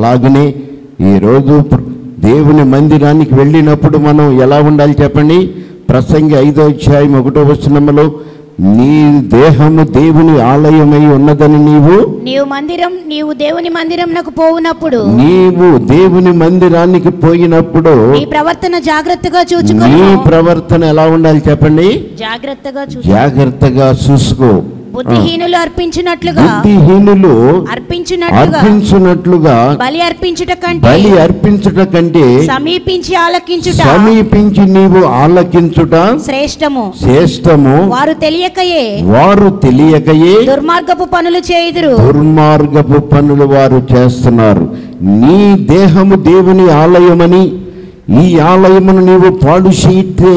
అలాగనే ఈరోజు ప్ర- దేవుని మందిరానికి వెళ్ళినప్పుడు మనం ఎలా ఉండాలి చెప్పండి ప్రసంగి ఐదో అధ్యాయం ఒకటో వచనములో నీ దేహము దేవుని ఆలయమై ఉన్నదని నీవు నీవు మందిరం నీవు దేవుని మందిరం నాకు పోవునప్పుడు నీవు దేవుని మందిరానికి పోయినప్పుడు నీ ప్రవర్తన జాగ్రత్తగా నీ చూచుకొని ప్రవర్తన ఎలా ఉండాలి చెప్పండి జాగ్రత్తగా చూసు జాగ్రత్తగా చూసుకో బుద్ధిహీనులు అర్పించినట్లుగా బుద్ధిహీనులు అర్పించినట్లుగా అర్పించినట్లుగా బలి అర్పించుట కంటే బలి అర్పించుట కంటే సమీపించి ఆలకించుట సమీపించి నీవు ఆలకించుట శ్రేష్టము శ్రేష్టము వారు తెలియకయే వారు తెలియకయే దుర్మార్గపు పనులు చేయుదురు దుర్మార్గపు పనులు వారు చేస్తున్నారు నీ దేహము దేవుని ఆలయమని ఈ ఆలయమును నీవు పాడు చేయట్లే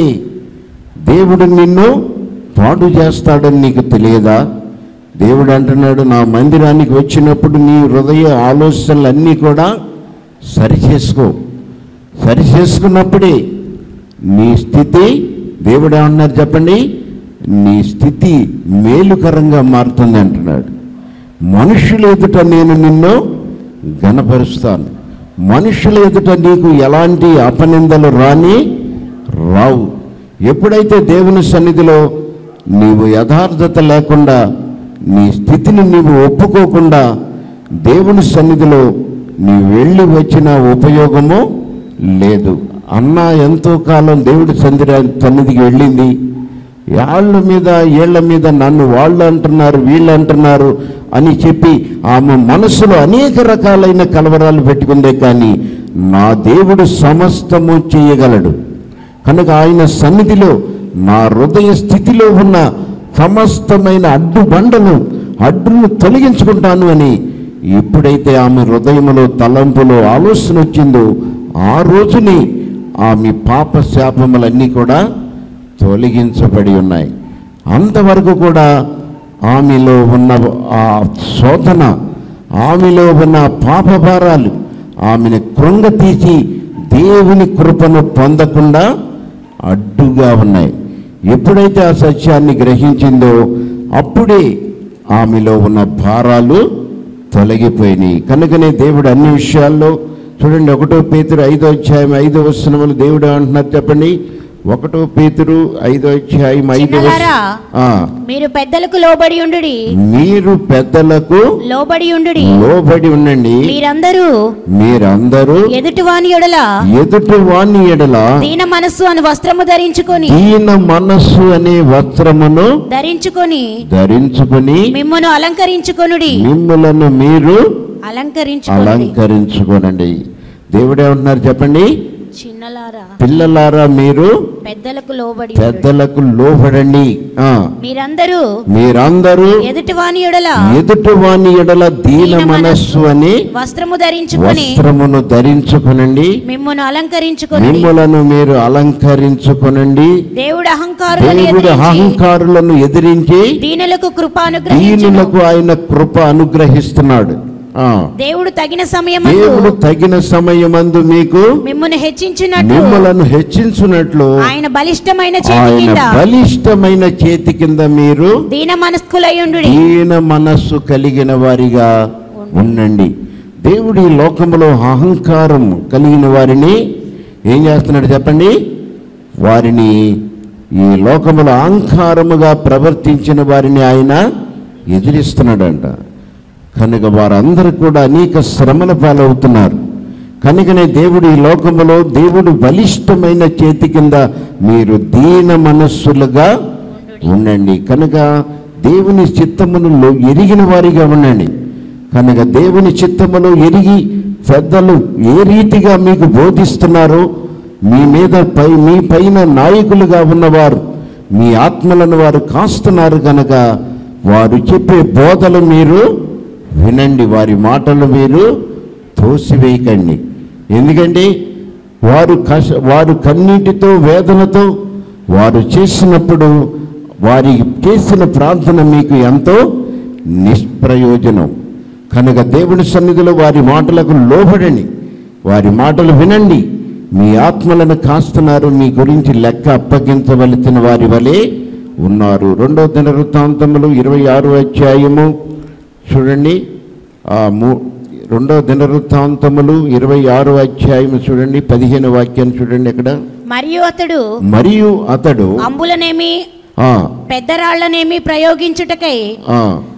దేవుడు నిన్ను పాడు చేస్తాడని నీకు తెలియదా దేవుడు అంటున్నాడు నా మందిరానికి వచ్చినప్పుడు నీ హృదయ ఆలోచనలన్నీ కూడా సరిచేసుకో సరిచేసుకున్నప్పుడే నీ స్థితి దేవుడు ఏమన్నారు చెప్పండి నీ స్థితి మేలుకరంగా మారుతుంది అంటున్నాడు మనుషుల ఎదుట నేను నిన్ను గనపరుస్తాను మనుషుల ఎదుట నీకు ఎలాంటి అపనిందలు రాని రావు ఎప్పుడైతే దేవుని సన్నిధిలో నీవు యథార్థత లేకుండా నీ స్థితిని నీవు ఒప్పుకోకుండా దేవుని సన్నిధిలో నీ వెళ్ళి వచ్చిన ఉపయోగము లేదు అన్న ఎంతో కాలం దేవుడి సందిరా సన్నిధికి వెళ్ళింది వాళ్ళ మీద ఏళ్ల మీద నన్ను వాళ్ళు అంటున్నారు వీళ్ళు అంటున్నారు అని చెప్పి ఆమె మనసులో అనేక రకాలైన కలవరాలు పెట్టుకుందే కానీ నా దేవుడు సమస్తము చేయగలడు కనుక ఆయన సన్నిధిలో నా హృదయ స్థితిలో ఉన్న సమస్తమైన అడ్డు బండలు అడ్డును తొలగించుకుంటాను అని ఎప్పుడైతే ఆమె హృదయములో తలంపులో ఆలోచన వచ్చిందో ఆ రోజుని ఆమె పాప శాపములన్నీ కూడా తొలగించబడి ఉన్నాయి అంతవరకు కూడా ఆమెలో ఉన్న ఆ శోధన ఆమెలో ఉన్న పాపభారాలు ఆమెను కృంగ తీసి దేవుని కృపను పొందకుండా అడ్డుగా ఉన్నాయి ఎప్పుడైతే ఆ సత్యాన్ని గ్రహించిందో అప్పుడే ఆమెలో ఉన్న భారాలు తొలగిపోయినాయి కనుకనే దేవుడు అన్ని విషయాల్లో చూడండి ఒకటో పేతురు ఐదో అధ్యాయం ఐదో వచనములు దేవుడు అంటున్నారు చెప్పండి ఒకటో పేతురు ఐదో అధ్యాయం ఐదో చిన్నలారా, ఆ, మీరు పెద్దలకు లోబడి ఉండుడి మీరు పెద్దలకు లోబడి ఉండుడి లోబడి ఉండండి మీరందరూ మీరందరూ ఎదుటివాని ఎడల ఎదుటి వాణి ఎడల దీన మనస్సు అని వస్త్రము ధరించుకొని దీన మనస్సు అనే వస్త్రమును ధరించుకొని ధరించుకుని మిమ్మను అలంకరించుకొనుడి మిమ్మలను మీరు అలంకరించుకోండి అలంకరించుకోనండి దేవుడేమంటున్నారు చెప్పండి చిన్నలారా పిల్లలారా మీరు పెద్దలకు లోబడి ఉండుడి. పెద్దలకు లోబడండి ఆ మీరందరూ మీరందరూ ఎదుటివాని ఎడల ఎదుటి వాని ఎడల దీన మనస్సు అని వస్త్రము ధరించుకొని వస్త్రమును ధరించుకునండి మిమ్మను అలంకరించుకొని మిమ్మలను మీరు అలంకరించుకొనండి దేవుడు అహంకారులను దేవుడు ఎదిరించి అహంకారులను ఎదిరించి దీనులకు కృప అనుగ్రహించును దీనులకు ఆయన కృప అనుగ్రహిస్తున్నాడు ఆ దేవుడు తగిన దేవుడు సమయమందు తగిన సమయమందు మీకు మిమ్మల్ని హెచ్చించినట్లు మిమ్మలను హెచ్చించున్నట్లు ఆయన బలిష్టమైన చేతి ఆయన కింద బలిష్టమైన చేతి కింద మీరు దీన మనస్కులయ్యుండు దీన మనస్సు కలిగిన వారిగా ఉండండి దేవుడు ఈ లోకములో అహంకారం కలిగిన వారిని ఏం చేస్తున్నాడు చెప్పండి వారిని ఈ లోకములో అహంకారముగా ప్రవర్తించిన వారిని ఆయన ఎదిరిస్తున్నాడంట కనుక వారందరూ కూడా అనేక శ్రమల పాలవుతున్నారు కనుకనే దేవుడు ఈ లోకములో దేవుడు బలిష్టమైన చేతి కింద మీరు దీన మనస్సులుగా ఉండండి కనుక దేవుని చిత్తమును లో- ఎరిగిన వారిగా ఉండండి కనుక దేవుని చిత్తములో ఎరిగి పెద్దలు ఏ రీతిగా మీకు బోధిస్తున్నారో మీ మీద పై మీ పైన నాయకులుగా ఉన్నవారు మీ ఆత్మలను వారు కాస్తున్నారు కనుక వారు చెప్పే బోధలు మీరు వినండి వారి మాటలు మీరు తోసివేయకండి ఎందుకంటే వారు కష వారు కన్నీటితో వేదనతో వారు చేసినప్పుడు వారి చేసిన ప్రార్థన మీకు ఎంతో నిష్ప్రయోజనం కనుక దేవుని సన్నిధిలో వారి మాటలకు లోబడండి వారి మాటలు వినండి మీ ఆత్మలను కాస్తున్నారు మీ గురించి లెక్క అప్పగించవలసిన వారి వలె ఉన్నారు రెండో దిన వృత్తాంతములు ఇరవై ఆరు అధ్యాయము చూడండి ఆ మూ రెండో దినవృత్తాంతములు ఇరవై ఆరో అధ్యాయం చూడండి పదిహేను వాక్యాన్ని చూడండి ఇక్కడ మరియు అతడు మరియు అతడు అంబులనేమి ఆ, పెద్దరాళ్లనేమి ప్రయోగించుటకై ఆ,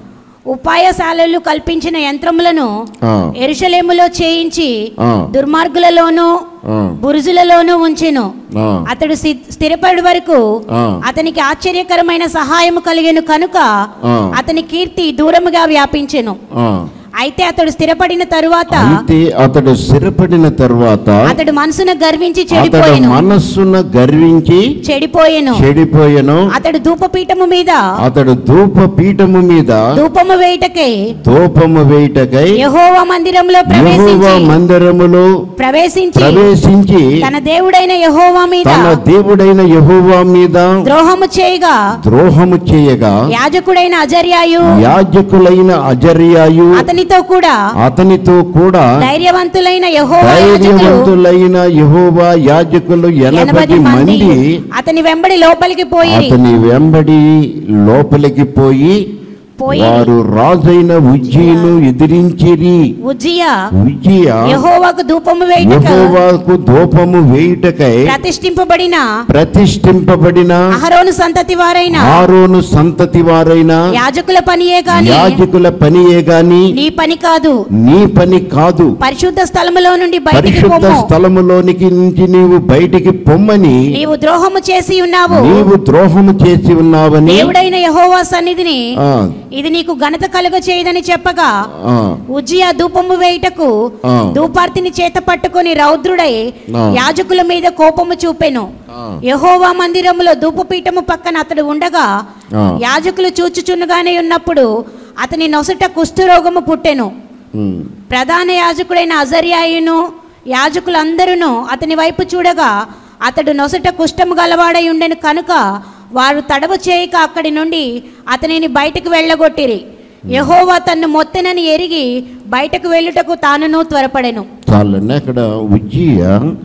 ఉపాయశాలలు కల్పించిన యంత్రములను ఆ, ఎరుషలేములో చేయించి ఆ, దుర్మార్గులలోను ఆ, బురుజులలోను ఉంచెను ఆ, అతడు స్థి- స్థిరపడి వరకు ఆ. అతనికి ఆశ్చర్యకరమైన సహాయము కలిగెను కనుక ఆ. అతని కీర్తి దూరముగా వ్యాపించెను ఆ. అయితే అతడు స్థిరపడిన తరువాత అయితే అతడు స్థిరపడిన తర్వాత అతడు మనసున గర్వించి అతడు చెడిపోయెను మనస్సున గర్వించి చెడిపోయెను చెడిపోయెను అతడు ధూపపీఠము మీద అతడు ధూప పీఠము మీద ధూపము వేయుటకై ధూపము వేయుటకై యెహోవా మందిరంలో యెహోవా ప్రవేశించి మందిరములో ప్రవేశించి ప్రవేశించి తన దేవుడైన యెహోవా మీద తన దేవుడైన యెహోవా మీద ద్రోహము చేయగా ద్రోహము చేయగా యాజకుడైన అజర్యాయు యాజకులైన అజర్యాయు అతనితో కూడా అతనితో కూడా ధైర్యవంతులైన యెహోవా యాజకులు ధైర్యవంతులైన యెహోవా యాజకులు ఎనభై ఎనభై మంది మంది అతని వెంబడి లోపలికి పోయి అతని వెంబడి లోపలికి పోయి పోయి వారు రాజైన ఉజ్జీను ఎదిరించిరి ఉజ్జియా ఉజ్జియ యెహోవాకు ధూపము వేయుటకు యెహోవాకు ధూపము వేయుటకై ప్రతిష్ఠింపబడిన ప్రతిష్ఠింపబడిన అహరోను సంతతి వారైన ఆరోను సంతతి వారైన యాజకుల పనియే గాని యాజకుల పనియే గాని నీ పని కాదు నీ పని కాదు పరిశుద్ధ స్థలములో నుండి బయటికి పరిశుద్ధ పొమ్ము స్థలములోనికి నుంచి నీవు బయటికి పొమ్మని నీవు ద్రోహము చేసి ఉన్నావు నీవు ద్రోహము చేసి ఉన్నావని దేవుడైన యెహోవా సన్నిధిని ఆ, ఇది నీకు ఘనత కలుగ చేయదని చెప్పగా ఆ, ఉజ్జియా ధూపము వేయుటకు ఆ. ధూపార్తిని చేత పట్టుకొని రౌద్రుడై ఆ. యాజకుల మీద కోపము చూపెను ఆ. యెహోవా మందిరములో ధూపపీఠము పక్కన అతడు ఉండగా ఆ. యాజకులు చూచుచున్నగానే ఉన్నప్పుడు అతని నొసట కుష్ఠరోగము పుట్టెను ఉమ్, ప్రధాన యాజకుడైన అజర్యాయును యాజకులందరూ అతని వైపు చూడగా అతడు నొసట కుష్టము గలవాడై ఉండెను కనుక వారు తడవ చేయక అక్కడి నుండి అతనిని బయటకు వెళ్ళగొట్టిరి యెహోవా తన్ను మొత్తెనని ఎరిగి బయటకు వెళ్ళుటకు తానును త్వరపడెను చాలండి అక్కడ ఉజ్జియ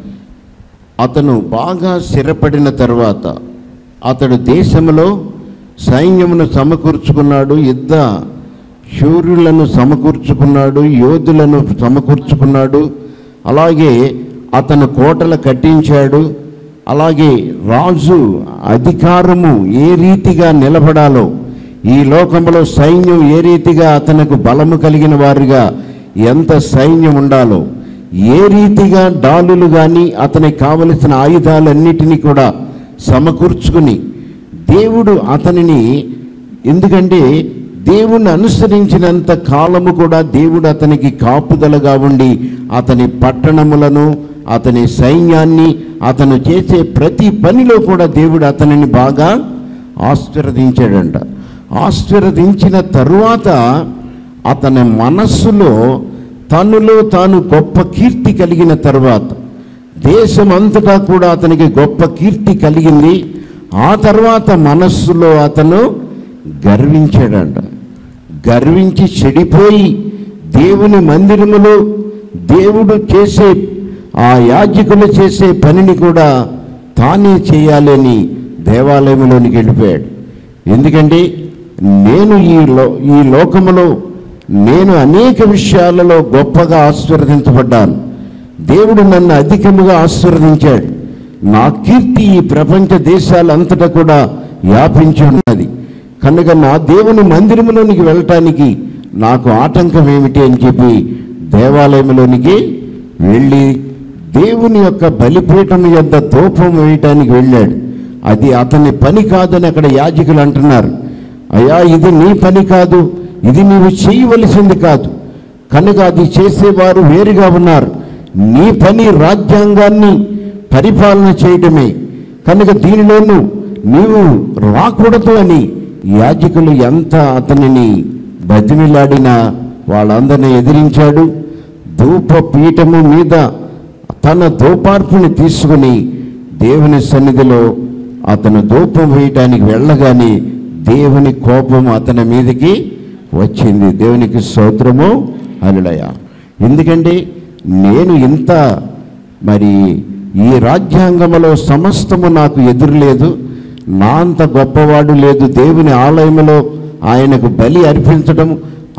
అతను బాగా స్థిరపడిన తర్వాత అతడు దేశంలో సైన్యమును సమకూర్చుకున్నాడు యుద్ధ శూరులను సమకూర్చుకున్నాడు యోధులను సమకూర్చుకున్నాడు అలాగే అతను కోటలు కట్టించాడు అలాగే రాజు అధికారము ఏ రీతిగా నిలబడాలో ఈ లోకంలో సైన్యం ఏ రీతిగా అతనికి బలము కలిగిన వారుగా ఎంత సైన్యం ఉండాలో ఏ రీతిగా డాలులు కానీ అతనికి కావలసిన ఆయుధాలన్నిటినీ కూడా సమకూర్చుకుని దేవుడు అతనిని ఎందుకంటే దేవుణ్ణి అనుసరించినంత కాలము కూడా దేవుడు అతనికి కాపుదలగా ఉండి అతని పట్టణములను అతని సైన్యాన్ని అతను చేసే ప్రతి పనిలో కూడా దేవుడు అతనిని బాగా ఆశీర్వదించాడంట ఆశీర్వదించిన తరువాత అతని మనస్సులో తనులో తాను గొప్ప కీర్తి కలిగిన తర్వాత దేశం అంతటా కూడా అతనికి గొప్ప కీర్తి కలిగింది ఆ తర్వాత మనస్సులో అతను గర్వించాడంట గర్వించి చెడిపోయి దేవుని మందిరములో దేవుడు చేసే ఆ యాజకులు చేసే పనిని కూడా తానే చేయాలని దేవాలయంలోనికి వెళ్ళిపోయాడు ఎందుకంటే నేను ఈ లో ఈ లోకములో నేను అనేక విషయాలలో గొప్పగా ఆశీర్వదించబడ్డాను దేవుడు నన్ను అధికముగా ఆశీర్వదించాడు నా కీర్తి ఈ ప్రపంచ దేశాలంతటా కూడా వ్యాపించి ఉన్నది కనుక నా దేవుని మందిరములోనికి వెళ్ళటానికి నాకు ఆటంకం ఏమిటి అని చెప్పి దేవాలయంలోనికి వెళ్ళి దేవుని యొక్క బలిపీఠం యొద్ద ధూపం వేయటానికి వెళ్ళాడు అది అతని పని కాదని అక్కడ యాజకులు అంటున్నారు అయ్యా ఇది నీ పని కాదు ఇది నీవు చేయవలసింది కాదు కనుక అది చేసేవారు వేరుగా ఉన్నారు నీ పని రాజ్యాంగాన్ని పరిపాలన చేయడమే కనుక దీనిలోనూ నీవు రాకూడదు అని యాజకులు ఎంత అతనిని బతిమిలాడినా వాళ్ళందరినీ ఎదిరించాడు ధూప పీఠము మీద తన ధూపార్పుని తీసుకుని దేవుని సన్నిధిలో అతను ధూపం వేయటానికి వెళ్ళగానే దేవుని కోపం అతని మీదకి వచ్చింది దేవునికి స్తోత్రము అలుడయ ఎందుకంటే నేను ఇంత మరి ఈ రాజ్యాంగములో సమస్తము నాకు ఎదురులేదు నా అంత గొప్పవాడు లేదు దేవుని ఆలయములో ఆయనకు బలి అర్పించడం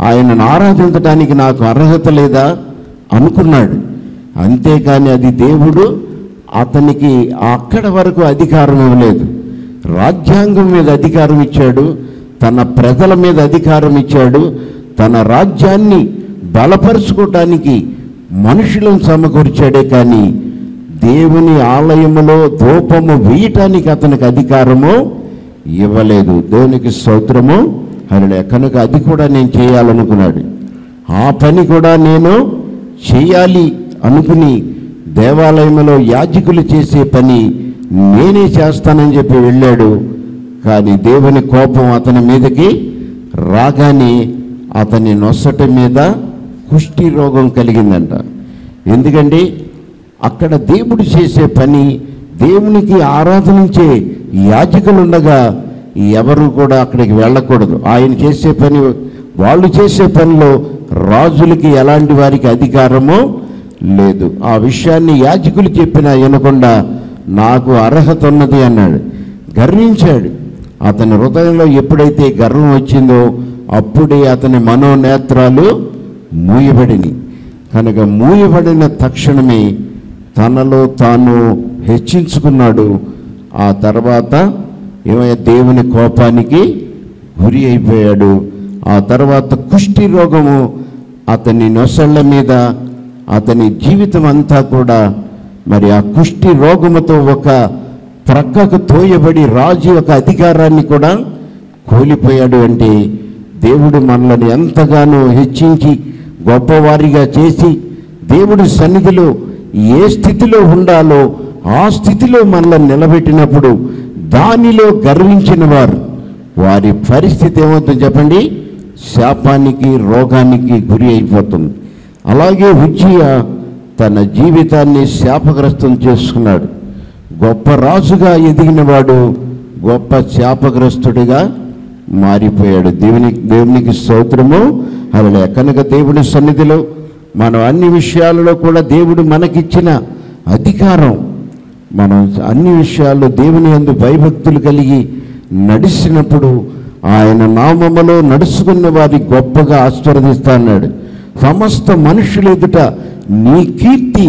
ఆయనను ఆరాధించడానికి నాకు అర్హత లేదా అనుకున్నాడు అంతేకాని అది దేవుడు అతనికి అక్కడ వరకు అధికారం ఇవ్వలేదు రాజ్యాంగం మీద అధికారం ఇచ్చాడు తన ప్రజల మీద అధికారం ఇచ్చాడు తన రాజ్యాన్ని బలపరుచుకోవటానికి మనుషులను సమకూర్చాడే కానీ దేవుని ఆలయములో ధూపము వేయటానికి అతనికి అధికారము ఇవ్వలేదు దేవునికి స్తోత్రము అలా కనుక అది కూడా నేను చేయాలనుకున్నాడు ఆ పని కూడా నేను చేయాలి అనుకుని దేవాలయంలో యాజకులు చేసే పని నేనే చేస్తానని చెప్పి వెళ్ళాడు కానీ దేవుని కోపం అతని మీదకి రాగానే అతని నొసటి మీద కుష్టి రోగం కలిగిందంట ఎందుకంటే అక్కడ దేవుడు చేసే పని దేవునికి ఆరాధనించే యాజకులుండగా ఎవరు కూడా అక్కడికి వెళ్ళకూడదు ఆయన చేసే పని వాళ్ళు చేసే పనిలో రాజులకి ఎలాంటి వారికి అధికారమో లేదు ఆ విషయాన్ని యాజకులు చెప్పినా వినకుండా నాకు అర్హత ఉన్నది అన్నాడు గర్వించాడు అతని హృదయంలో ఎప్పుడైతే గర్వం వచ్చిందో అప్పుడే అతని మనోనేత్రాలు మూయబడిని కనుక మూయబడిన తక్షణమే తనలో తాను హెచ్చించుకున్నాడు ఆ తర్వాత ఏమయ్య దేవుని కోపానికి గురి అయిపోయాడు ఆ తర్వాత కుష్టి రోగము అతని నొసళ్ళ మీద అతని జీవితం అంతా కూడా మరి ఆ కుష్టి రోగముతో ఒక ప్రక్కకు తోయబడి రాజు యొక్క అధికారాన్ని కూడా కోల్పోయాడు అంటే దేవుడు మనల్ని ఎంతగానో హెచ్చించి గొప్పవారిగా చేసి దేవుడి సన్నిధిలో ఏ స్థితిలో ఉండాలో ఆ స్థితిలో మనల్ని నిలబెట్టినప్పుడు దానిలో గర్వించిన వారు వారి పరిస్థితి ఏమవుతుంది చెప్పండి శాపానికి రోగానికి గురి అయిపోతుంది అలాగే ఉజ్జియ తన జీవితాన్ని శాపగ్రస్తం చేసుకున్నాడు గొప్ప రాజుగా ఎదిగినవాడు గొప్ప శాపగ్రస్తుడిగా మారిపోయాడు దేవుని దేవునికి స్తోత్రము అలా కనుక దేవుని సన్నిధిలో మనం అన్ని విషయాలలో కూడా దేవుడు మనకిచ్చిన అధికారం మనం అన్ని విషయాల్లో దేవుని యందు భయభక్తులు కలిగి నడిచినప్పుడు ఆయన నామములో నడుచుకున్న వారి గొప్పగా ఆశీర్వదిస్తా అన్నాడు సమస్త మనుషుల ఎదుట నీ కీర్తి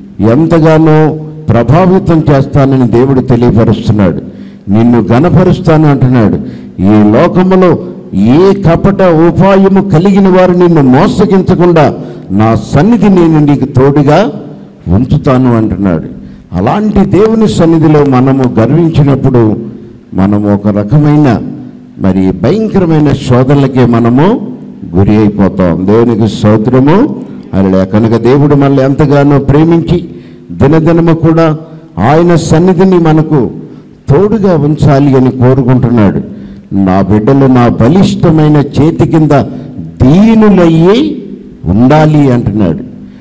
ఎంతగానో ప్రభావితం చేస్తానని దేవుడు తెలియపరుస్తున్నాడు నిన్ను గణపరుస్తాను అంటున్నాడు ఈ లోకములో ఏ కపట ఉపాయము కలిగిన వారు నిన్ను మోసగించకుండా నా సన్నిధి నేను నీకు తోడుగా ఉంచుతాను అంటున్నాడు అలాంటి దేవుని సన్నిధిలో మనము గర్వించినప్పుడు మనము ఒక రకమైన మరి భయంకరమైన శోధనలకే మనము గురి అయిపోతాం దేవునికి స్తోత్రము అలా కనుక దేవుడు మనల్ని ఎంతగానో ప్రేమించి దినదినము కూడా ఆయన సన్నిధిని మనకు తోడుగా ఉంచాలి అని కోరుకుంటున్నాడు నా బిడ్డలు నా బలిష్టమైన చేతి కింద దీనులయ్యి ఉండాలి అంటున్నాడు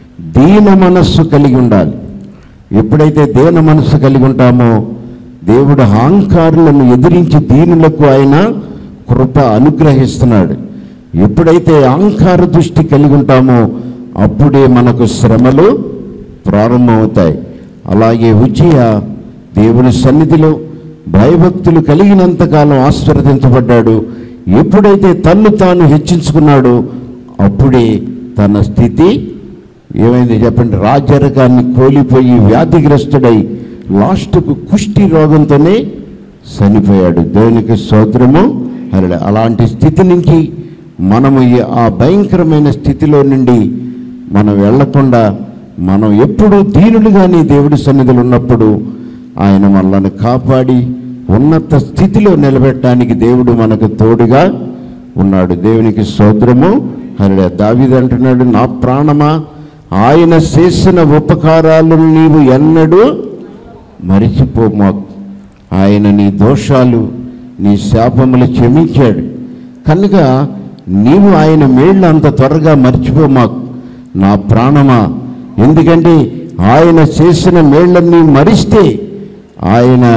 దీన మనస్సు కలిగి ఉండాలి ఎప్పుడైతే దీన మనస్సు కలిగి ఉంటామో దేవుడు అహంకారులను ఎదిరించి దీనులకు ఆయన కృప అనుగ్రహిస్తున్నాడు ఎప్పుడైతే అహంకార దృష్టి కలిగి ఉంటామో అప్పుడే మనకు శ్రమలు ప్రారంభమవుతాయి అలాగే ఉజ్జయ దేవుని సన్నిధిలో భయభక్తులు కలిగినంతకాలం ఆశీర్వదించబడ్డాడు ఎప్పుడైతే తన్ను తాను హెచ్చించుకున్నాడో అప్పుడే తన స్థితి ఏమైంది చెప్పండి రాజరకాన్ని కోల్పోయి వ్యాధిగ్రస్తుడై లాస్ట్కు కుష్టి రోగంతోనే చనిపోయాడు దేవునికి స్తోత్రము అలా అలాంటి స్థితి నుంచి మనము ఈ- ఆ భయంకరమైన స్థితిలో నుండి మనం వెళ్లకుండా మనం ఎప్పుడూ దీనులుగానే దేవుడి సన్నిధిలో ఉన్నప్పుడు ఆయన మనల్ని కాపాడి ఉన్నత స్థితిలో నిలబెట్టడానికి దేవుడు మనకు తోడుగా ఉన్నాడు దేవునికి స్తోత్రము అలా దావీదు అంటున్నాడు నా ప్రాణమా ఆయన చేసిన ఉపకారాలను నీవు ఎన్నడూ మరిచిపోమాకు ఆయన నీ దోషాలు నీ శాపములు క్షమించాడు కనుక నీవు ఆయన మేళ్ళు అంత త్వరగా మర్చిపోమాకు నా ప్రాణమా ఎందుకంటే ఆయన చేసిన మేళ్ళన్నీ మరిస్తే ఆయన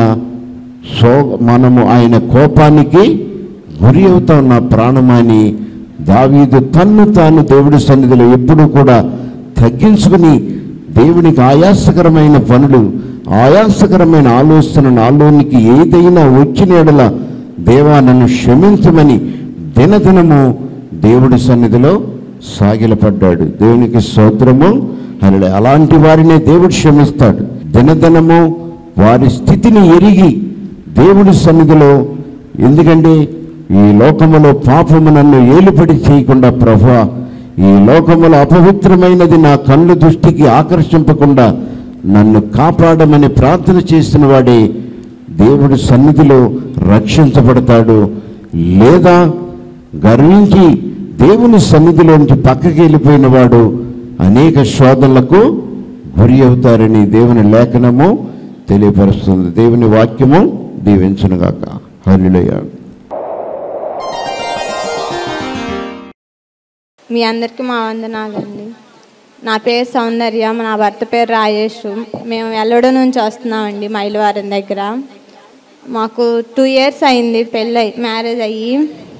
సో మనము ఆయన కోపానికి గురి అవుతాం నా ప్రాణమాని దావీదు తన్ను తాను దేవుడి సన్నిధిలో ఎప్పుడూ కూడా తగ్గించుకుని దేవునికి ఆయాసకరమైన పనులు ఆయాసకరమైన ఆలోచన నాలోనికి ఏదైనా వచ్చిన ఎడల దేవా నన్ను క్షమించమని దినదినము దేవుడి సన్నిధిలో సాగిలపడ్డాడు దేవునికి స్తోత్రము అని అలాంటి వారినే దేవుడు క్షమిస్తాడు దినదినము వారి స్థితిని ఎరిగి దేవుడి సన్నిధిలో ఎందుకంటే ఈ లోకములో పాపము నన్ను ఏలుపడి చేయకుండా ప్రభా ఈ లోకములో అపవిత్రమైనది నా కళ్ళు దృష్టికి ఆకర్షింపకుండా నన్ను కాపాడమని ప్రార్థన చేసిన వాడే దేవుడి సన్నిధిలో రక్షించబడతాడు లేదా గర్వించి దేవుని సన్నిధిలోంచి పక్కకి వెళ్ళిపోయిన వాడు అనేక శోధనలకు గురి అవుతారని దేవుని లేఖనము తెలియపరుస్తుంది దేవుని వాక్యము దీవించునుగాక హరిలయ్య మీ అందరికీ మా వందనాలండి నా పేరు సౌందర్య నా భర్త పేరు రాజేష్ మేము ఎల్లడో నుంచి వస్తున్నామండి మైలవారం దగ్గర మాకు టూ ఇయర్స్ అయింది పెళ్ళి మ్యారేజ్ అయ్యి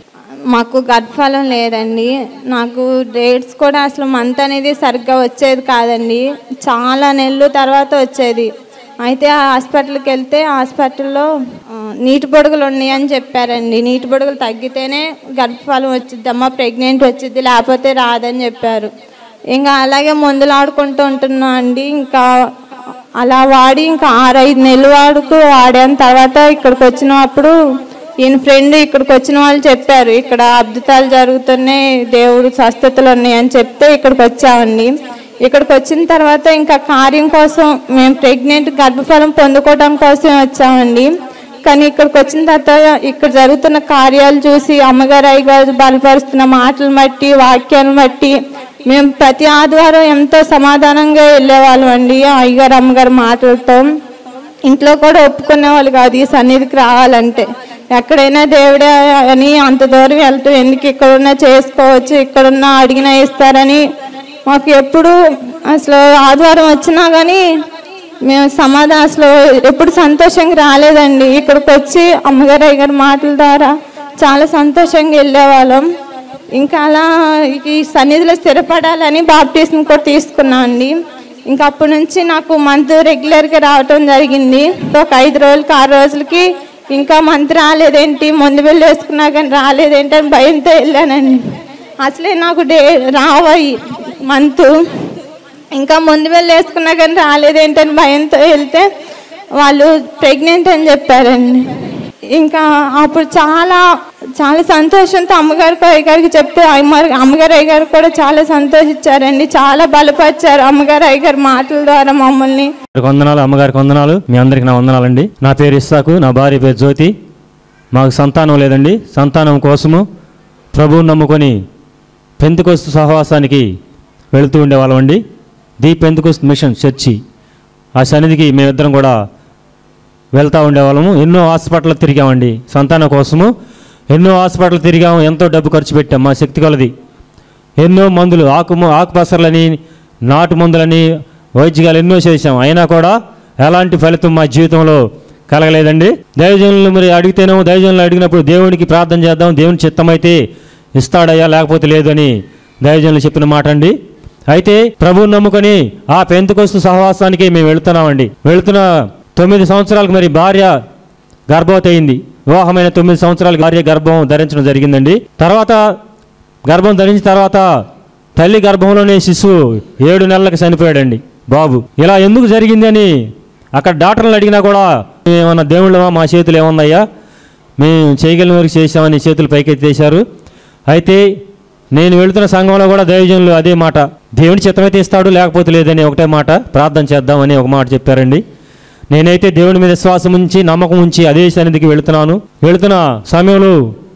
మాకు గర్భఫలం లేదండి నాకు డేట్స్ కూడా అసలు మంత్ అనేది సరిగ్గా వచ్చేది కాదండి చాలా నెలలు తర్వాత వచ్చేది అయితే ఆ హాస్పిటల్కి వెళ్తే హాస్పిటల్లో ఆ, నీటి బొడుగులు ఉన్నాయి అని చెప్పారండి నీటి బొడుగులు తగ్గితేనే గర్భఫలం వచ్చిద్దమ్మా ప్రెగ్నెంట్ వచ్చిద్ది లేకపోతే రాదని చెప్పారు ఇంకా అలాగే మందులు ఆడుకుంటూ ఉంటున్నా అండి ఇంకా అలా వాడి ఇంకా ఆరైదు నెలలు వాడుకు వాడాను తర్వాత ఇక్కడికి వచ్చినప్పుడు ఈయన ఫ్రెండ్ ఇక్కడికి వచ్చిన వాళ్ళు చెప్పారు ఇక్కడ అద్భుతాలు జరుగుతున్నాయి దేవుడు స్వస్థతలు ఉన్నాయని చెప్తే ఇక్కడికి వచ్చామండి ఇక్కడికి వచ్చిన తర్వాత ఇంకా కార్యం కోసం మేము ప్రెగ్నెంట్ గర్భఫలం పొందుకోవడం కోసం వచ్చామండి కానీ ఇక్కడికి వచ్చిన తర్వాత ఇక్కడ జరుగుతున్న కార్యాలు చూసి అమ్మగారు అయ్యగారు బలపరుస్తున్న మాటలు బట్టి వాక్యాలను బట్టి మేము ప్రతి ఆదివారం ఎంతో సమాధానంగా వెళ్ళేవాళ్ళం అండి అయ్యగారు అమ్మగారు మాటలతో ఇంట్లో కూడా ఒప్పుకునే వాళ్ళు కాదు ఈ సన్నిధికి రావాలంటే ఎక్కడైనా దేవుడే అని అంత దూరం వెళ్తూ ఎందుకు ఇక్కడున్నా చేసుకోవచ్చు ఇక్కడున్నా అడిగినా ఇస్తారని మాకు ఎప్పుడు అసలు ఆదివారం వచ్చినా కానీ మేము సమాధానం అసలు ఎప్పుడు సంతోషంగా రాలేదండి ఇక్కడికి వచ్చి అమ్మగారు అయ్యగారి మాటల ద్వారా చాలా సంతోషంగా వెళ్ళేవాళ్ళం ఇంకా అలా ఈ సన్నిధిలో స్థిరపడాలని బాప్టిజం కూడా తీసుకున్నాం అండి ఇంకా అప్పటి నుంచి నాకు మంత్ రెగ్యులర్గా రావటం జరిగింది ఒక ఐదు రోజులకి ఆరు రోజులకి ఇంకా మంత్ రాలేదేంటి ముందు వెళ్ళి వేసుకున్నా కానీ రాలేదేంటి అని భయంతో వెళ్ళానండి అసలే నాకు డే రావాయి మంత్ ఇంకా ముందు వెళ్ళి వేసుకున్నా కానీ రాలేదేంటని భయంతో వెళ్తే వాళ్ళు ప్రెగ్నెంట్ అని చెప్పారండి ఇంకా అప్పుడు చాలా చాలా సంతోషంతో అమ్మగారికి అయ్యగారికి చెప్తే అమ్మగారు అమ్మగారు అయ్యగారు కూడా చాలా సంతోషించారండి చాలా బలపరిచారు అమ్మగారు అయ్యగారి మాటల ద్వారా మమ్మల్ని గారికి వందనాలు అమ్మగారికి వందనాలు మీ అందరికి నా వందనాలండి నా పేరు ఇస్సాకు నా భార్య పేరు జ్యోతి మాకు సంతానం లేదండి సంతానం కోసము ప్రభువుని నమ్ముకొని పెంతుకొస్తు సహవాసానికి వెళుతూ ఉండేవాళ్ళం అండి ది పెంతుకొస్తు మిషన్ చర్చి ఆ సన్నిధికి మేమిద్దరం కూడా వెళ్తూ ఉండేవాళ్ళము ఎన్నో హాస్పిటల్ తిరిగామండి సంతానం కోసము ఎన్నో హాస్పిటల్ తిరిగాము ఎంతో డబ్బు ఖర్చు పెట్టాం మా శక్తి కొలది ఎన్నో మందులు ఆకు ఆకుపసర్లని నాటు మందులని వైద్యాలు ఎన్నో చేశాం అయినా కూడా ఎలాంటి ఫలితం మా జీవితంలో కలగలేదండి దైవజనులు మరి అడిగితేనేమో దైవజనులు అడిగినప్పుడు దేవునికి ప్రార్థన చేద్దాం దేవుని చిత్తమైతే ఇస్తాడయ్యా లేకపోతే లేదు అని దైవజనులు చెప్పిన మాట అండి అయితే ప్రభువుని నమ్ముకొని ఆ పెంతుకొస్తు సహవాసానికి మేము వెళుతున్నామండి వెళుతున్న తొమ్మిది సంవత్సరాలకు మరి భార్య గర్భవతి అయింది వివాహమైన తొమ్మిది సంవత్సరాలకు భార్య గర్భం ధరించడం జరిగిందండి తర్వాత గర్భం ధరించిన తర్వాత తల్లి గర్భంలోనే శిశువు ఏడు నెలలకు చనిపోయాడండి బాబు ఇలా ఎందుకు జరిగింది అని అక్కడ డాక్టర్లు అడిగినా కూడా ఏమన్నా దేవుళ్ళమా మా చేతులు ఏముందయ్యా మేము చేయగలిగిన వరకు చేసామని చేతులు పైకెత్తేశారు అయితే నేను వెళుతున్న సంఘంలో కూడా దైవజనులు అదే మాట దేవుని చిత్తమైతే ఇస్తాడు లేకపోతే లేదని ఒకటే మాట ప్రార్థన చేద్దామని ఒక మాట చెప్పారండి నేనైతే దేవుని మీద విశ్వాసం ఉంచి నమ్మకం ఉంచి అదే సన్నిధికి వెళుతున్నాను వెళుతున్న సమయంలో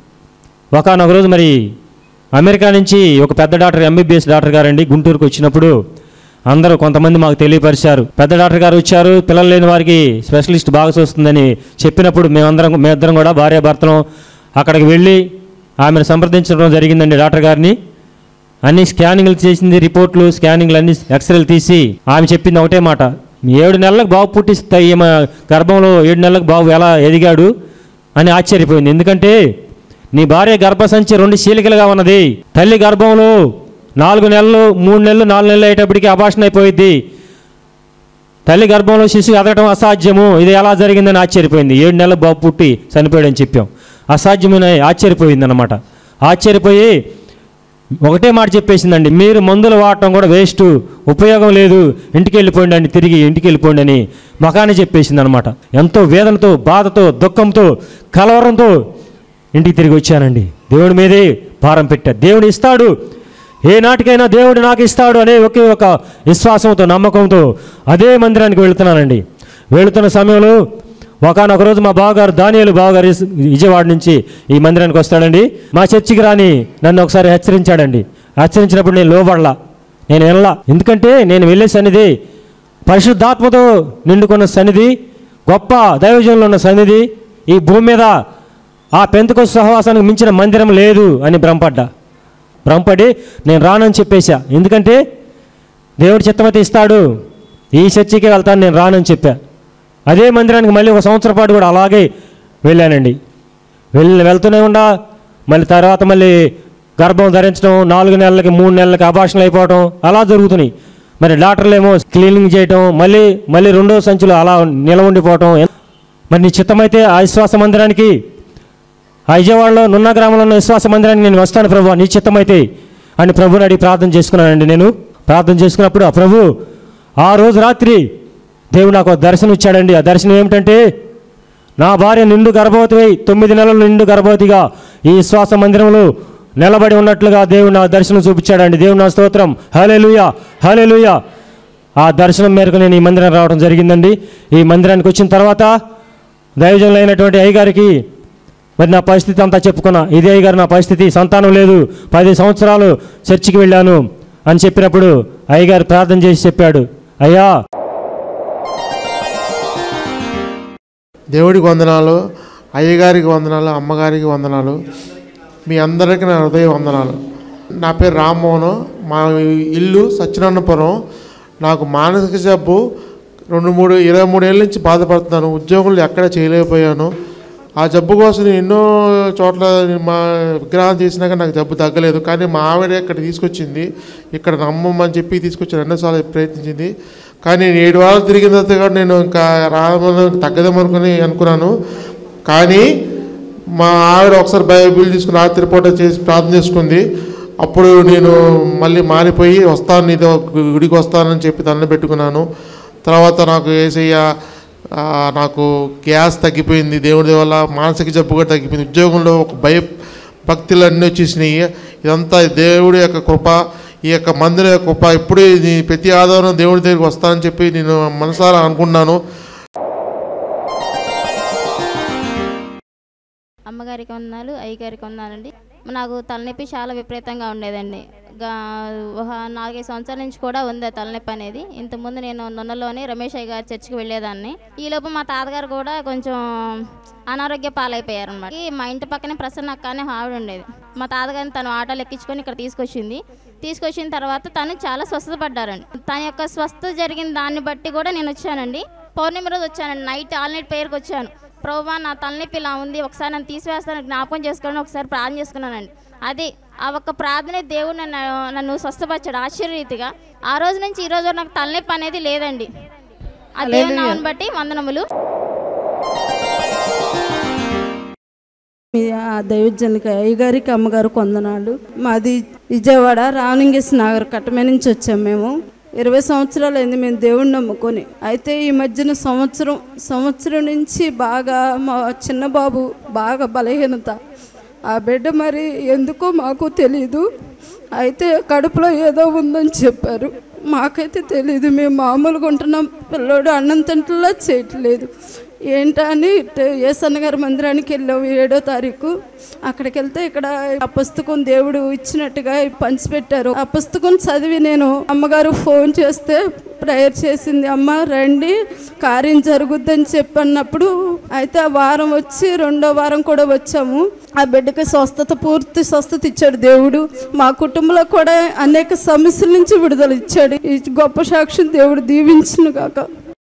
ఒకనొక రోజు మరి అమెరికా నుంచి ఒక పెద్ద డాక్టర్ ఎంబీబీఎస్ డాక్టర్ గారండి గుంటూరుకు వచ్చినప్పుడు అందరూ కొంతమంది మాకు తెలియపరిచారు పెద్ద డాక్టర్ గారు వచ్చారు పిల్లలు లేని వారికి స్పెషలిస్ట్ బాగా చూస్తుందని చెప్పినప్పుడు మేమందరం మేమిద్దరం కూడా భార్యాభర్తలం అక్కడికి వెళ్ళి ఆమెను సంప్రదించడం జరిగిందండి డాక్టర్ గారిని అన్ని స్కానింగ్లు చేసింది రిపోర్ట్లు స్కానింగ్లు అన్ని ఎక్స్రేలు తీసి ఆమె చెప్పింది ఒకటే మాట ఏడు నెలలకు బాబు పుట్టిస్తాయి ఈమె గర్భంలో ఏడు నెలలకు బాబు ఎలా ఎదిగాడు అని ఆశ్చర్యపోయింది ఎందుకంటే నీ భార్య గర్భసంచి రెండు చీలికలుగా ఉన్నది తల్లి గర్భంలో నాలుగు నెలలు మూడు నెలలు నాలుగు నెలలు అయ్యేటప్పటికి అభాషణ అయిపోయింది తల్లి గర్భంలో శిశువు ఎదగటం అసాధ్యము ఇది ఎలా జరిగిందని ఆశ్చర్యపోయింది ఏడు నెలలు బాబు పుట్టి చనిపోయాడని చెప్పాం అసాధ్యమని ఆశ్చర్యపోయింది అనమాట ఆశ్చర్యపోయి ఒకటే మాట చెప్పేసిందండి మీరు మందులు వాడటం కూడా వేస్ట్ ఉపయోగం లేదు ఇంటికి వెళ్ళిపోండి అని తిరిగి ఇంటికి వెళ్ళిపోండి అని మకానే చెప్పేసింది అనమాట ఎంతో వేదనతో బాధతో దుఃఖంతో కలవరంతో ఇంటికి తిరిగి వచ్చానండి దేవుడి మీదే భారం పెట్టా దేవుడు ఇస్తాడు ఏ నాటికైనా దేవుడు నాకు ఇస్తాడు అనే ఒకే ఒక విశ్వాసంతో నమ్మకంతో అదే మందిరానికి వెళుతున్నానండి వెళుతున్న సమయంలో ఒకనొక రోజు మా బావగారు దానియాలు బావగారు ఇస్- విజయవాడ నుంచి ఈ మందిరానికి వస్తాడండి మా చర్చికి రాని నన్ను ఒకసారి హెచ్చరించాడండి హెచ్చరించినప్పుడు నేను లోబడలా నేను వెళ్ళలా ఎందుకంటే నేను వెళ్ళే సన్నిధి పరిశుద్ధాత్మతో నిండుకున్న సన్నిధి గొప్ప దైవజనంలో ఉన్న సన్నిధి ఈ భూమి మీద ఆ పెంతకొ సహవాసానికి మించిన మందిరం లేదు అని భ్రమపడ్డా భ్రమపడి నేను రానని చెప్పేశా ఎందుకంటే దేవుడి చిత్తమైతే ఇస్తాడు ఈ చర్చికి వెళ్తాను నేను రానని చెప్పా అదే మందిరానికి మళ్ళీ ఒక సంవత్సరం పాటు కూడా అలాగే వెళ్ళానండి వెళ్ళి వెళ్తూనే ఉండా మళ్ళీ తర్వాత మళ్ళీ గర్భం ధరించడం నాలుగు నెలలకి మూడు నెలలకి అభాషణలు అయిపోవడం అలా జరుగుతున్నాయి మరి డాక్టర్లు ఏమో క్లీనింగ్ చేయటం మళ్ళీ మళ్ళీ రెండో సంచులు అలా నిలవ ఉండిపోవటం మరి నీ చిత్తమైతే ఆ విశ్వాస మందిరానికి ఆ విజయవాడలో నున్న గ్రామంలో ఉన్న విశ్వాస మందిరానికి నేను వస్తాను ప్రభు నీ చిత్తమైతే అని ప్రభుని అడిగి ప్రార్థన చేసుకున్నానండి నేను ప్రార్థన చేసుకున్నప్పుడు ఆ ప్రభు ఆ రోజు రాత్రి దేవుడు నాకు ఒక దర్శనం ఇచ్చాడండి ఆ దర్శనం ఏమిటంటే నా భార్య నిండు గర్భవతి తొమ్మిది నెలలు నిండు గర్భవతిగా ఈ విశ్వాస మందిరంలో నిలబడి ఉన్నట్లుగా దేవుడు నా దర్శనం చూపించాడండి దేవుడు నా స్తోత్రం హలేలుయా హలేలుయా ఆ దర్శనం మేరకు నేను ఈ మందిరం రావడం జరిగిందండి ఈ మందిరానికి వచ్చిన తర్వాత దైవజనులైనటువంటి అయ్యగారికి మరి నా పరిస్థితి అంతా చెప్పుకున్నా ఇదే అయ్యగారు నా పరిస్థితి సంతానం లేదు పది సంవత్సరాలు చర్చికి వెళ్ళాను అని చెప్పినప్పుడు అయ్యగారు ప్రార్థన చేసి చెప్పాడు అయ్యా దేవుడికి వందనాలు అయ్యగారికి వందనాలు అమ్మగారికి వందనాలు మీ అందరికీ నా హృదయ వందనాలు నా పేరు రామ్మోహన్ మా ఇల్లు సత్యనారాయణపురం నాకు మానసిక జబ్బు రెండు మూడు ఇరవై మూడేళ్ళ నుంచి బాధపడుతున్నాను ఉద్యోగులు ఎక్కడ చేయలేకపోయాను ఆ జబ్బు కోసం నేను ఎన్నో చోట్ల మా విగ్రహాలు చేసినాక నాకు జబ్బు తగ్గలేదు కానీ మా ఆవిడ ఇక్కడ తీసుకొచ్చింది ఇక్కడ నమ్మమని చెప్పి తీసుకొచ్చి రెండోసార్లు ప్రయత్నించింది కానీ నేను ఏడు వారాలు తిరిగిన తర్వాత కూడా నేను ఇంకా రామని తగ్గదామనుకుని అనుకున్నాను కానీ మా ఆవిడ ఒకసారి బైబిల్ తీసుకుని రాత్రి పూట చేసి ప్రార్థన చేసుకుంది అప్పుడు నేను మళ్ళీ మారిపోయి వస్తాను నీతో గుడికి వస్తానని చెప్పి దండం పెట్టుకున్నాను తర్వాత నాకు ఏసయ్య ఆ, నాకు గ్యాస్ తగ్గిపోయింది దేవుడి వల్ల మానసిక జబ్బు కూడా తగ్గిపోయింది ఉద్యోగంలో ఒక భయ భక్తులు అన్నీ వచ్చేసినాయి ఇదంతా దేవుడి యొక్క కృప ఈ యొక్క మందిర యొక్క కృప ఎప్పుడు ఇది ప్రతి ఆధారం దేవుడి దగ్గరికి వస్తానని చెప్పి నేను మనసారా అనుకున్నాను అమ్మగారికి వందనాలు అయ్యగారికి వందనాలండి నాకు తలనొప్పి చాలా విపరీతంగా ఉండేదండి గా ఒక నాలుగైదు సంవత్సరాల నుంచి కూడా ఉంది ఆ తలనొప్పి అనేది ఇంతకుముందు నేను నున్నలోని రమేష్ అయ్య గారి చర్చికి వెళ్ళేదాన్ని ఈలోపు మా తాతగారు కూడా కొంచెం అనారోగ్య పాలైపోయారు అనమాట మా ఇంటి పక్కనే ప్రసన్న అక్క అనే ఆవిడ ఉండేది మా తాతగారిని తను ఆటోలు ఎక్కించుకొని ఇక్కడ తీసుకొచ్చింది తీసుకొచ్చిన తర్వాత తను చాలా స్వస్థత పడ్డారండి తన యొక్క స్వస్థత జరిగిన దాన్ని బట్టి కూడా నేను వచ్చానండి పౌర్ణమి రోజు వచ్చానండి నైట్ ఆల్ నైట్ ప్రేయర్కి వచ్చాను ప్రభా నా తలనొప్పి ఇలా ఉంది ఒకసారి నన్ను తీసివేస్తాను జ్ఞాపకం చేసుకోవాలని ఒకసారి ప్రార్థన చేసుకున్నానండి అది ఆ ఒక్క ప్రార్థనే దేవుడు నన్ను నన్ను స్వస్థపరిచాడు ఆశ్చర్యరీతిగా ఆ రోజు నుంచి ఈ రోజు వరకు నాకు తలనొప్పి అనేది లేదండి ఆ దేవుని నామని బట్టి వందనములు మీ ఆ దైవజనకి అయ్యగారికి అమ్మగారు కొందనాలు మాది విజయవాడ రావణింగేశ్ నగర్ కట్టమే నుంచి వచ్చాం మేము ఇరవై సంవత్సరాలు అయింది మేము దేవుణ్ణి నమ్ముకొని అయితే ఈ మధ్యన సంవత్సరం సంవత్సరం నుంచి బాగా మా చిన్న బాబు బాగా బలహీనత ఆ బిడ్డ మరి ఎందుకో మాకు తెలీదు అయితే కడుపులో ఏదో ఉందని చెప్పారు మాకైతే తెలియదు మేము మామూలుగా ఉంటున్నాం పిల్లోడు అన్నం తింటలా చేయట్లేదు ఏంటా అని ఏసన్న గారి మందిరానికి వెళ్ళాం ఏడో తారీఖు అక్కడికి వెళ్తే ఇక్కడ ఆ పుస్తకం దేవుడు ఇచ్చినట్టుగా పంచిపెట్టారు ఆ పుస్తకం చదివి నేను అమ్మగారు ఫోన్ చేస్తే ప్రేయర్ చేసింది అమ్మ రండి కార్యం జరుగుద్దని చెప్పన్నప్పుడు అయితే ఆ వారం వచ్చి రెండో వారం కూడా వచ్చాము ఆ బిడ్డకి స్వస్థత పూర్తి స్వస్థత ఇచ్చాడు దేవుడు మా కుటుంబంలో కూడా అనేక సమస్యల నుంచి విడుదల ఇచ్చాడు ఈ గొప్ప సాక్షి దేవుడు దీవించును గాక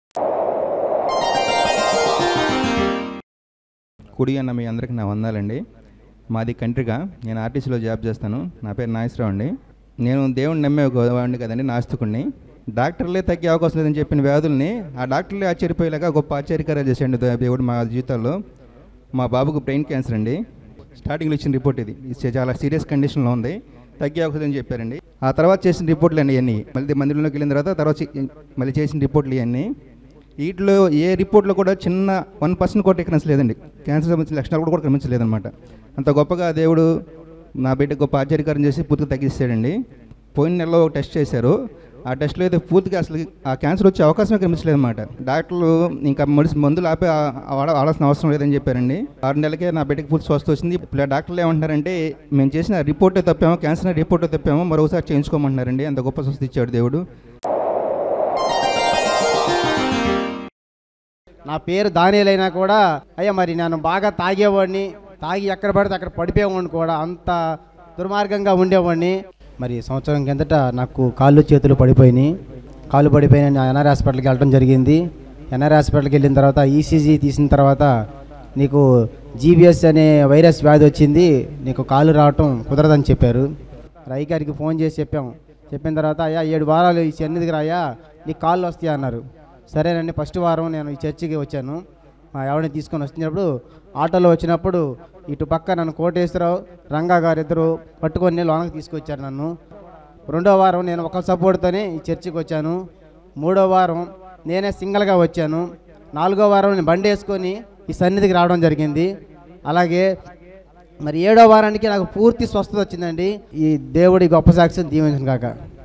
కుడి అన్న మీ అందరికీ నా వందాలండి మాది కంట్రిగా నేను ఆర్టీసీలో జాబ్ చేస్తాను నా పేరు నాగేశ్వరరావు అండి నేను దేవుణ్ణి నమ్మే ఒక వాడిని కదండి నాస్తికుడిని డాక్టర్లే తగ్గే అవకాశం లేదని చెప్పిన వ్యాధుల్ని ఆ డాక్టర్లే ఆశ్చర్యపోయేలాగా గొప్ప ఆశ్చర్యకరాలు చేశాడు దే- దేవుడు మా జీవితాల్లో మా బాబుకు బ్రెయిన్ క్యాన్సర్ అండి స్టార్టింగ్లో ఇచ్చిన రిపోర్ట్ ఇది ఇది చాలా సీరియస్ కండిషన్లో ఉంది తగ్గే అవకాశం అని చెప్పారండి ఆ తర్వాత చేసిన రిపోర్ట్లు అండి ఇవన్నీ మళ్ళీ మందిరంలోకి వెళ్ళిన తర్వాత తర్వాత చే- మళ్ళీ చేసిన రిపోర్ట్లు ఇవన్నీ వీటిలో ఏ రిపోర్ట్లో కూడా చిన్న వన్ పర్సెంట్ కూడా ఎక్కడెన్స్ లేదండి క్యాన్సర్ సంబంధించిన లక్షణాలు కూడా కూడా కనిపించలేదన్నమాట అంత గొప్పగా దేవుడు నా బిడ్డ గొప్ప ఆశ్చర్యకారం చేసి పూర్తిగా తగ్గిస్తాడండి పోయిన నెలలో ఒక టెస్ట్ చేశారు ఆ టెస్ట్లో అయితే పూర్తిగా అసలు ఆ క్యాన్సర్ వచ్చే అవకాశమే కనిపించలేదు అనమాట డాక్టర్లు ఇంకా మెడిసిన్ మందులు ఆపే ఆ- వాడ వాడాల్సిన అవసరం లేదని చెప్పారండి ఆరు నెలలకే నా బిడ్డకి పూర్తి స్వస్థ వచ్చింది ఇప్పుడు ఆ డాక్టర్లు ఏమంటున్నారంటే మేము చేసిన రిపోర్టే తప్పామో క్యాన్సర్ రిపోర్టే తప్పామో మరోసారి చేయించుకోమంటున్నారండి అంత గొప్ప స్వస్థ ఇచ్చాడు దేవుడు నా పేరు దానిలైనా కూడా అయ్యా మరి నేను బాగా తాగేవాడిని తాగి ఎక్కడ పడితే అక్కడ పడిపోయేవాడిని కూడా అంత దుర్మార్గంగా ఉండేవాడిని మరి సంవత్సరం కిందట నాకు కాళ్ళు చేతులు పడిపోయినాయి కాళ్ళు పడిపోయిన నేను ఎన్ఆర్ హాస్పిటల్కి వెళ్ళడం జరిగింది ఎన్ఆర్ హాస్పిటల్కి వెళ్ళిన తర్వాత ఈసీజీ తీసిన తర్వాత నీకు జీబీఎస్ అనే వైరస్ వ్యాధి వచ్చింది నీకు కాలు రావటం కుదరదని చెప్పారు రై గారికి ఫోన్ చేసి చెప్పాము చెప్పిన తర్వాత అయ్యా ఏడు వారాలు ఈ సన్నిధికి రాయా నీకు కాళ్ళు వస్తాయి అన్నారు సరేనండి ఫస్ట్ వారం నేను ఈ చర్చికి వచ్చాను మా ఆవిడని తీసుకొని వచ్చినప్పుడు ఆటోలో వచ్చినప్పుడు ఇటు పక్క నన్ను కోటేశ్వరరావు రంగా గారు ఇద్దరు పట్టుకొని లోనకి తీసుకొచ్చారు నన్ను రెండో వారం నేను ఒక సపోర్ట్తోనే ఈ చర్చికి వచ్చాను మూడో వారం నేనే సింగిల్గా వచ్చాను నాలుగో వారం నేను బండి వేసుకొని ఈ సన్నిధికి రావడం జరిగింది అలాగే మరి ఏడో వారానికి నాకు పూర్తి స్వస్థత వచ్చిందండి ఈ దేవుడి గొప్ప సాక్ష్యం దీవించను కాక